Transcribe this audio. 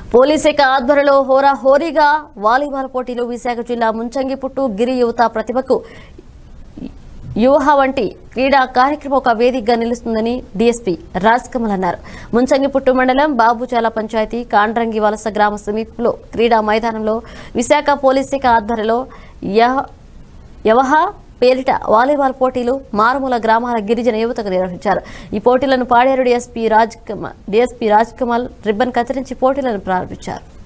police శాఖ ఆధ్వర్యంలో హోరా హోరీగా వాలీబాల్ పోటీలు విశాఖ జిల్లా ముంచంగిపుట్టు గిరి యువత ప్రతిభకు యువహ వంటి క్రీడా కార్యక్రమం ఒక వేదికగా నిలుస్తుందని డీఎస్పీ రాజ్ కమల్ అన్నారు ముంచంగిపుట్టు మండలం బాబుచాల పంచాయతీ కాండ్రంగి వలస గ్రామ సమీపంలో క్రీడా మైదానంలో విశాఖ పోలీస్ శాఖ ఆధ్వర్యంలో యహ- యవహ పేరిట వాలీబాల్ పోటీలు మారుమూల గ్రామాల గిరిజన యువతకు నిర్వహించారు ఈ పోటీలను Paderu DSP Raj Kamal DSP Raj Kamal ribbon కత్తిరించి పోటీలను ప్రారంభించారు